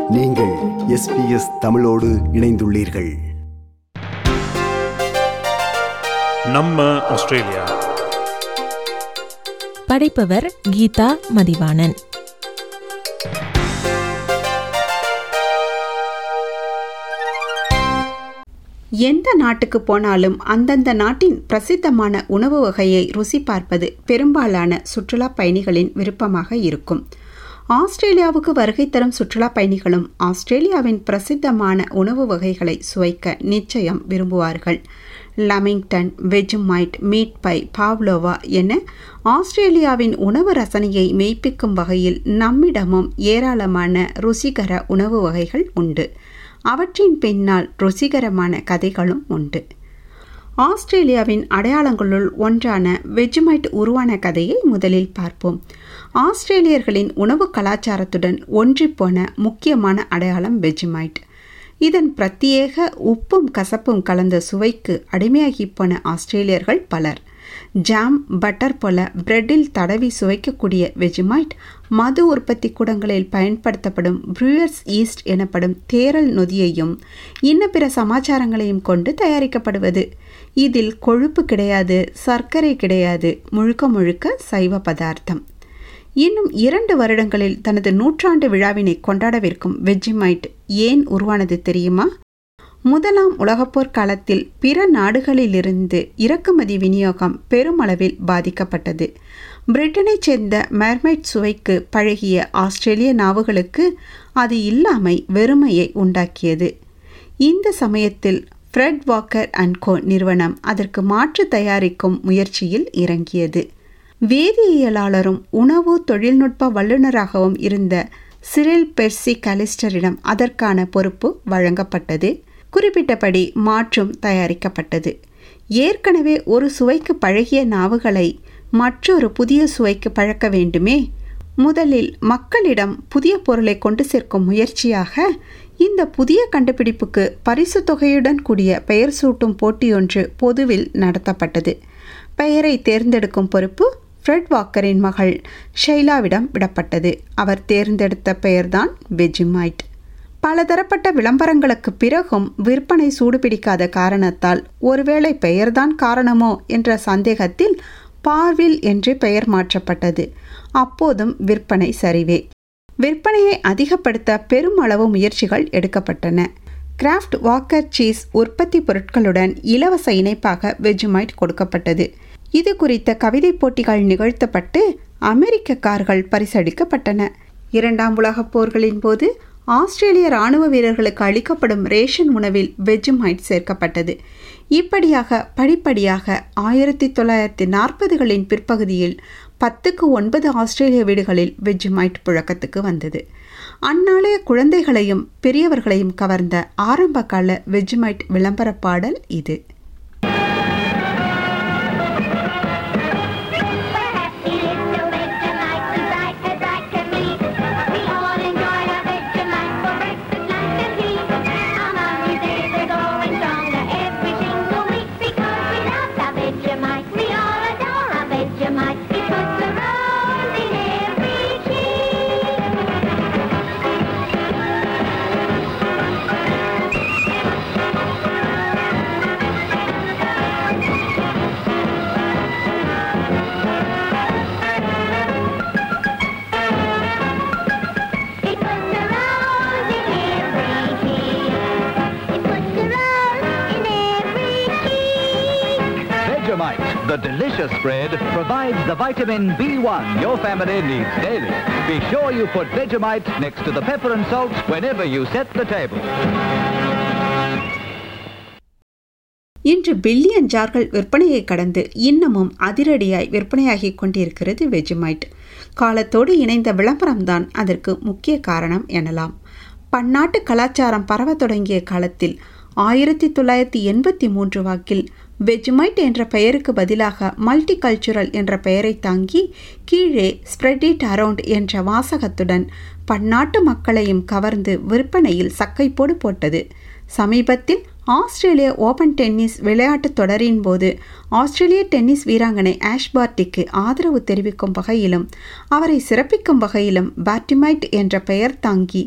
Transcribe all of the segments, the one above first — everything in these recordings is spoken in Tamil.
நீங்கள் எஸ்பிஎஸ் தமிழோடு இணைந்துள்ளீர்கள் நம்ம ஆஸ்திரேலியா படைப்பவர் கீதா மதிவாணன் எந்த நாட்டுக்கு போனாலும் அந்தந்த நாட்டின் பிரசித்தமான உணவு வகையை ருசி பார்ப்பது பெரும்பாலான சுற்றுலா பயணிகளின் விருப்பமாக இருக்கும் ஆஸ்திரேலியாவுக்கு வருகை தரும் சுற்றுலா பயணிகளும் ஆஸ்திரேலியாவின் பிரசித்தமான உணவு வகைகளை சுவைக்க நிச்சயம் விரும்புவார்கள் lamington Vegemite meat pie pavlova என ஆஸ்திரேலியாவின் உணவு ரசனையை மெய்ப்பிக்கும் வகையில் நம்மிடமும் ஏராளமான ருசிகர உணவு வகைகள் உண்டு அவற்றின் பின்னால் ருசிகரமான கதைகளும் உண்டு ஆஸ்திரேலியாவின் அடையாளங்களுள் ஒன்றான வெஜ்மைட் உருவான கதையை முதலில் பார்ப்போம் ஆஸ்திரேலியர்களின் உணவு கலாச்சாரத்துடன் ஒன்றிப்போன முக்கியமான அடையாளம் வெஜ்மைட் இதன் பிரத்யேக உப்பும் கசப்பும் கலந்த சுவைக்கு அடிமையாகி போன ஆஸ்திரேலியர்கள் பலர் ஜாம் பட்டர் போல பிரெட்டில் தடவி சுவைக்கக்கூடிய வெஜிமைட் மது உற்பத்தி கூடங்களில் பயன்படுத்தப்படும் ப்ரூயர்ஸ் ஈஸ்ட் எனப்படும் தேரல் நொதியையும் இன்ன பிற சமாச்சாரங்களையும் கொண்டு தயாரிக்கப்படுவது இதில் கொழுப்பு கிடையாது சர்க்கரை கிடையாது முழுக்க முழுக்க சைவ பதார்த்தம் இன்னும் இரண்டு வருடங்களில் தனது நூற்றாண்டு விழாவினை கொண்டாடவிருக்கும் வெஜ்ஜிமைட் ஏன் உருவானது தெரியுமா முதலாம் உலகப்போர் காலத்தில் பிற நாடுகளிலிருந்து இறக்குமதி விநியோகம் பெருமளவில் பாதிக்கப்பட்டது பிரிட்டனைச் சேர்ந்த மெர்மைட் சுவைக்கு பழகிய ஆஸ்திரேலிய நாவுகளுக்கு அது இல்லாமை வெறுமையை உண்டாக்கியது இந்த சமயத்தில் ஃப்ரெட் வாக்கர் அண்ட் கோ நிறுவனம் அதற்கு மாற்று தயாரிக்கும் முயற்சியில் இறங்கியது வேதியியலாளரும் உணவு தொழில்நுட்ப வல்லுநராகவும் இருந்த சிரில் பெர்சி கலிஸ்டரிடம் அதற்கான பொறுப்பு வழங்கப்பட்டது குறிப்பிட்டபடி மாற்றும் தயாரிக்கப்பட்டது ஏற்கனவே ஒரு சுவைக்கு பழகிய நாவுகளை மற்றொரு புதிய சுவைக்கு பழக்க வேண்டுமே முதலில் மக்களிடம் புதிய பொருளை கொண்டு சேர்க்கும் முயற்சியாக இந்த புதிய கண்டுபிடிப்புக்கு பரிசு தொகையுடன் கூடிய பெயர் சூட்டும் போட்டியொன்று பொதுவில் நடத்தப்பட்டது பெயரை தேர்ந்தெடுக்கும் பொறுப்பு ஃப்ரெட் வாக்கரின் மகள் ஷைலாவிடம் விடப்பட்டது அவர் தேர்ந்தெடுத்த பெயர்தான் வெஜிமைட் பலதரப்பட்ட விளம்பரங்களுக்கு பிறகும் விற்பனை சூடுபிடிக்காத காரணத்தால் ஒருவேளை பெயர்தான் காரணமோ என்ற சந்தேகத்தில் பார்வில் என்று பெயர் மாற்றப்பட்டது அப்போதும் விற்பனை சரிவே விற்பனையை அதிகப்படுத்த பெருமளவு முயற்சிகள் எடுக்கப்பட்டன கிராஃப்ட் வாக்கர் சீஸ் உற்பத்தி பொருட்களுடன் இலவச இணைப்பாக வெஜ்மைட் கொடுக்கப்பட்டது இது குறித்த கவிதை போட்டிகள் நிகழ்த்தப்பட்டு அமெரிக்க கார்கள் பரிசளிக்கப்பட்டன இரண்டாம் உலகப் போர்களின் போது ஆஸ்திரேலிய ராணுவ வீரர்களுக்கு அளிக்கப்படும் ரேஷன் உணவில் வெஜ்மைட் சேர்க்கப்பட்டது இப்படியாக படிப்படியாக ஆயிரத்தி தொள்ளாயிரத்தி நாற்பதுகளின் பிற்பகுதியில் பத்துக்கு ஒன்பது ஆஸ்திரேலிய வீடுகளில் வெஜ்மைட் புழக்கத்துக்கு வந்தது அந்நாளைய குழந்தைகளையும் பெரியவர்களையும் கவர்ந்த ஆரம்ப கால வெஜ்மைட் விளம்பர பாடல் இது Vegemite, the delicious spread, provides the vitamin B1 your family needs daily. Be sure you put Vegemite next to the pepper and salt whenever you set the table. இன்று பில்லியன் ஜார்கள் விற்பனையை கடந்து இன்னமும் அதிரடியாய் விற்பனையாகிக் கொண்டிருக்கிறது வெஜிமைட் காலத்தோடு இணைந்த விளம்பரம்தான் அதற்கு முக்கிய காரணம் எனலாம் பன்னாட்டு கலாச்சாரம் பரவத் தொடங்கிய காலத்தில் ஆயிரத்தி தொள்ளாயிரத்தி எண்பத்தி மூன்று வாக்கில் வெஜ்மைட் என்ற பெயருக்கு பதிலாக மல்டி கல்ச்சுரல் என்ற பெயரை தாங்கி கீழே ஸ்ப்ரெட் இட் அரவுண்ட் என்ற வாசகத்துடன் பன்னாட்டு மக்களையும் கவர்ந்து விற்பனையில் சக்கைப்போடு போட்டது சமீபத்தில் ஆஸ்திரேலிய ஓபன் டென்னிஸ் விளையாட்டுத் தொடரின் போது ஆஸ்திரேலிய டென்னிஸ் வீராங்கனை ஆஷ் பார்ட்டிக்கு ஆதரவு தெரிவிக்கும் வகையிலும் அவரை சிறப்பிக்கும் வகையிலும் பேட்டிமைட் என்ற பெயர் தாங்கி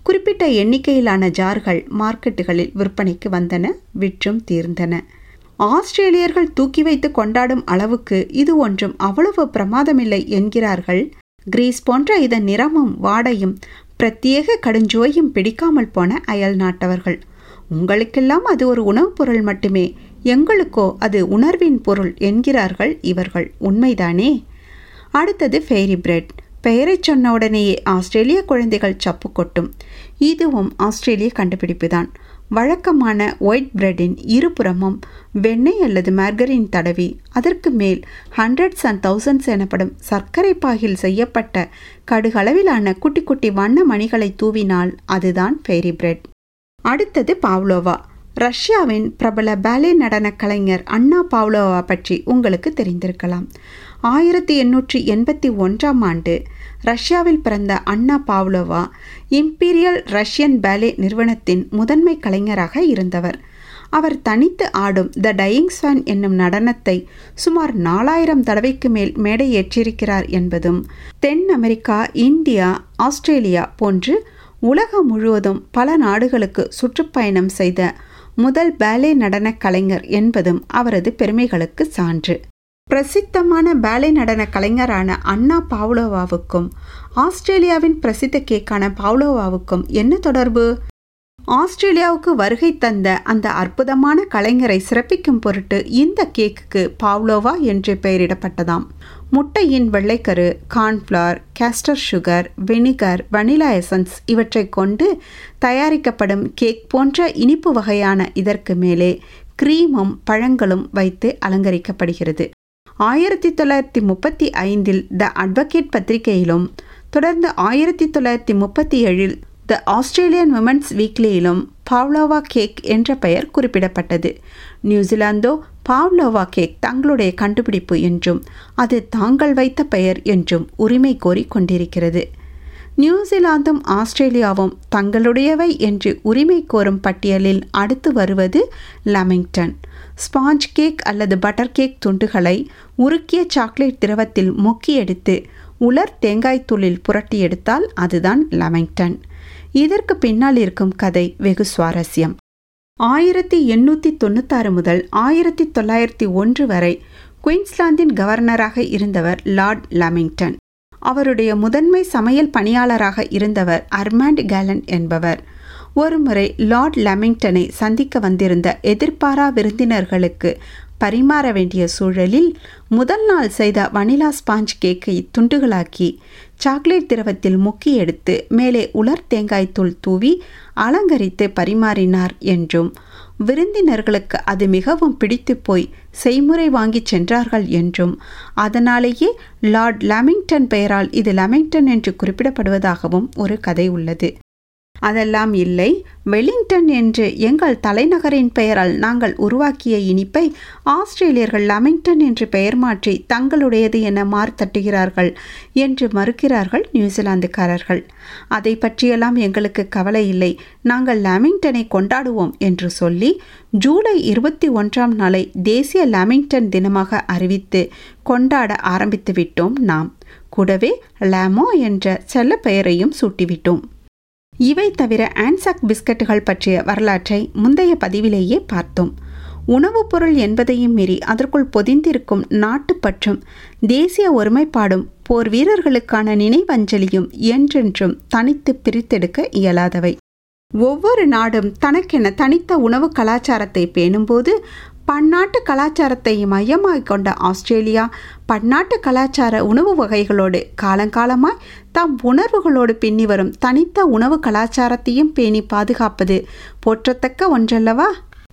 குறிப்பிட்ட எண்ணிக்கையிலான ஜார்கள் மார்க்கெட்டுகளில் விற்பனைக்கு வந்தன விற்றும் தீர்ந்தன ஆஸ்திரேலியர்கள் தூக்கி வைத்து கொண்டாடும் அளவுக்கு இது ஒன்றும் அவ்வளவு பிரமாதமில்லை என்கிறார்கள் கிரீஸ் போன்ற இதன் நிறமும் வாடையும் பிரத்யேக கடுஞ்சுவையும் பிடிக்காமல் போன அயல் நாட்டவர்கள் உங்களுக்கெல்லாம் அது ஒரு உணவுப் பொருள் மட்டுமே எங்களுக்கோ அது உணர்வின் பொருள் என்கிறார்கள் இவர்கள் உண்மைதானே அடுத்தது ஃபேரி பிரெட் பெயரைச் சொன்ன உடனேயே ஆஸ்திரேலிய குழந்தைகள் சப்பு கொட்டும் இதுவும் ஆஸ்திரேலிய கண்டுபிடிப்பு தான் வழக்கமான ஒயிட் பிரெட்டின் இருபுறமும் வெண்ணெய் அல்லது மார்கரின் தடவி அதற்கு மேல் ஹண்ட்ரட்ஸ் அண்ட் தௌசண்ட்ஸ் எனப்படும் சர்க்கரை பாகில் செய்யப்பட்ட கடுகளவிலான குட்டி குட்டி வண்ண மணிகளை தூவினால் அதுதான் ஃபேரி பிரெட் அடுத்தது பாவ்லோவா ரஷ்யாவின் பிரபல பேலே நடன கலைஞர் அண்ணா பாவ்லோவா பற்றி உங்களுக்கு தெரிந்திருக்கலாம் ஆயிரத்தி எண்ணூற்றி எண்பத்தி ஒன்றாம் ஆண்டு ரஷ்யாவில் பிறந்த Anna Pavlova Imperial Russian Ballet நிறுவனத்தின் முதன்மை கலைஞராக இருந்தவர் அவர் தனித்து ஆடும் த டயிங் ஸ்வான் என்னும் நடனத்தை சுமார் நாலாயிரம் தடவைக்கு மேல் மேடை ஏற்றிருக்கிறார் என்பதும் தென் அமெரிக்கா இந்தியா ஆஸ்திரேலியா போன்று உலகம் முழுவதும் பல நாடுகளுக்கு சுற்றுப்பயணம் செய்த முதல் பேலே நடன கலைஞர் என்பதும் அவரது பெருமைகளுக்கு சான்று பிரசித்தமான பேலே நடன கலைஞரான அண்ணா பாவ்லோவாவுக்கும் ஆஸ்திரேலியாவின் பிரசித்த கேக்கான பாவ்லோவாவுக்கும் என்ன தொடர்பு ஆஸ்திரேலியாவுக்கு வருகை தந்த அந்த அற்புதமான கலைஞரை சிறப்பிக்கும் பொருட்டு இந்த கேக்குக்கு பாவ்லோவா என்று பெயரிடப்பட்டதாம் முட்டையின் வெள்ளைக்கரு cornflour caster sugar vinegar vanilla essence இவற்றை கொண்டு தயாரிக்கப்படும் கேக் போன்ற இனிப்பு வகையான இதற்கு மேலே கிரீமும் பழங்களும் வைத்து அலங்கரிக்கப்படுகிறது ஆயிரத்தி தொள்ளாயிரத்தி முப்பத்தி ஐந்தில் த அட்வொகேட் பத்திரிகையிலும் தொடர்ந்து ஆயிரத்தி தொள்ளாயிரத்தி முப்பத்தி ஏழில் த ஆஸ்திரேலியன் விமன்ஸ் வீக்லியிலும் பாவ்லோவா கேக் என்ற பெயர் குறிப்பிடப்பட்டது நியூசிலாந்தோ பாவ்லோவா கேக் தங்களுடைய கண்டுபிடிப்பு என்றும் அது தாங்கள் வைத்த பெயர் என்றும் உரிமை கோரி கொண்டிருக்கிறது நியூசிலாந்தும் ஆஸ்திரேலியாவும் தங்களுடையவை என்று உரிமை கோரும் பட்டியலில் அடுத்து வருவது லமிங்டன் ஸ்பாஞ்ச் கேக் அல்லது பட்டர் கேக் துண்டுகளை உருக்கிய சாக்லேட் திரவத்தில் முக்கி எடுத்து உலர் தேங்காய் தூளில் புரட்டி எடுத்தால் அதுதான் லமிங்டன் இதற்கு பின்னால் இருக்கும் கதை வெகு சுவாரஸ்யம் ஆயிரத்தி எண்ணூற்றி தொண்ணூத்தாறு முதல் ஆயிரத்தி தொள்ளாயிரத்தி ஒன்று வரை குயின்ஸ்லாந்தின் கவர்னராக இருந்தவர் லார்ட் லாமிங்டன் அவருடைய முதன்மை சமையல் பணியாளராக இருந்தவர் அர்மாண்ட் கேலன் என்பவர் ஒருமுறை லார்ட் லெமிங்டனை சந்திக்க வந்திருந்த எதிர்பாரா விருந்தினர்களுக்கு பரிமாற வேண்டிய சூழலில் முதல் நாள் செய்த வனிலா ஸ்பாஞ்ச் கேக்கை துண்டுகளாக்கி சாக்லேட் திரவத்தில் முக்கி எடுத்து மேலே உலர் தேங்காய் தூள் தூவி அலங்கரித்து பரிமாறினார் என்றும் விருந்தினர்களுக்கு அது மிகவும் பிடித்து போய் செய்முறை வாங்கி சென்றார்கள் என்றும் அதனாலேயே லார்ட் லெமிங்டன் பெயரால் இது லெமிங்டன் என்று குறிப்பிடப்படுவதாகவும் ஒரு கதை உள்ளது அதெல்லாம் இல்லை வெலிங்டன் என்று எங்கள் தலைநகரின் பெயரால் நாங்கள் உருவாக்கிய இனிப்பை ஆஸ்திரேலியர்கள் லமிங்டன் என்று பெயர் மாற்றி தங்களுடையது என மார்த்தட்டுகிறார்கள் என்று மறுக்கிறார்கள் நியூசிலாந்துக்காரர்கள் அதை பற்றியெல்லாம் எங்களுக்கு கவலை இல்லை நாங்கள் லாமிங்டனை கொண்டாடுவோம் என்று சொல்லி ஜூலை இருபத்தி ஒன்றாம் நாளை தேசிய லாமிங்டன் தினமாக அறிவித்து கொண்டாட ஆரம்பித்து விட்டோம் நாம் கூடவே லாமோ என்ற செல்ல பெயரையும் சூட்டிவிட்டோம் இவை தவிர ஆன்சாக் பிஸ்கட்டுகள் பற்றிய வரலாற்றை முந்தைய பதிவிலேயே பார்த்தோம் உணவுப் பொருள் என்பதையும் மீறி அதற்குள் பொதிந்திருக்கும் நாட்டுப்பற்றும் தேசிய ஒருமைப்பாடும் போர் வீரர்களுக்கான நினைவஞ்சலியும் என்றென்றும் தனித்து பிரித்தெடுக்க இயலாதவை ஒவ்வொரு நாடும் தனக்கென தனித்த உணவு கலாச்சாரத்தை பேணும்போது பன்னாட்டு கலாச்சாரத்தை மையமாக கொண்ட ஆஸ்திரேலியா பன்னாட்டு கலாச்சார உணவு வகைகளோடு காலங்காலமாய் தம் உணர்வுகளோடு பின்னி வரும் தனித்த உணவு கலாச்சாரத்தையும் பேணி பாதுகாப்பது போற்றத்தக்க ஒன்றல்லவா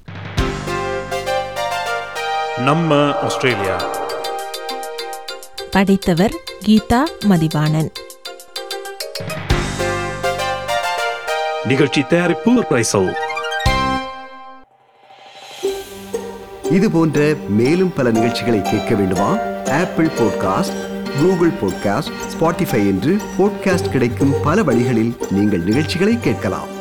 நம்ம ஆஸ்திரேலியா படித்தவர் கீதா மதிவாணன் நிகழ்ச்சி தயாரிப்பு ரைசல் இது போன்ற மேலும் பல நிகழ்ச்சிகளை கேட்க வேண்டுமா Apple podcast Google podcast Spotify என்று பாட்காஸ்ட் கிடைக்கும் பல வழிகளில் நீங்கள் நிகழ்ச்சிகளை கேட்கலாம்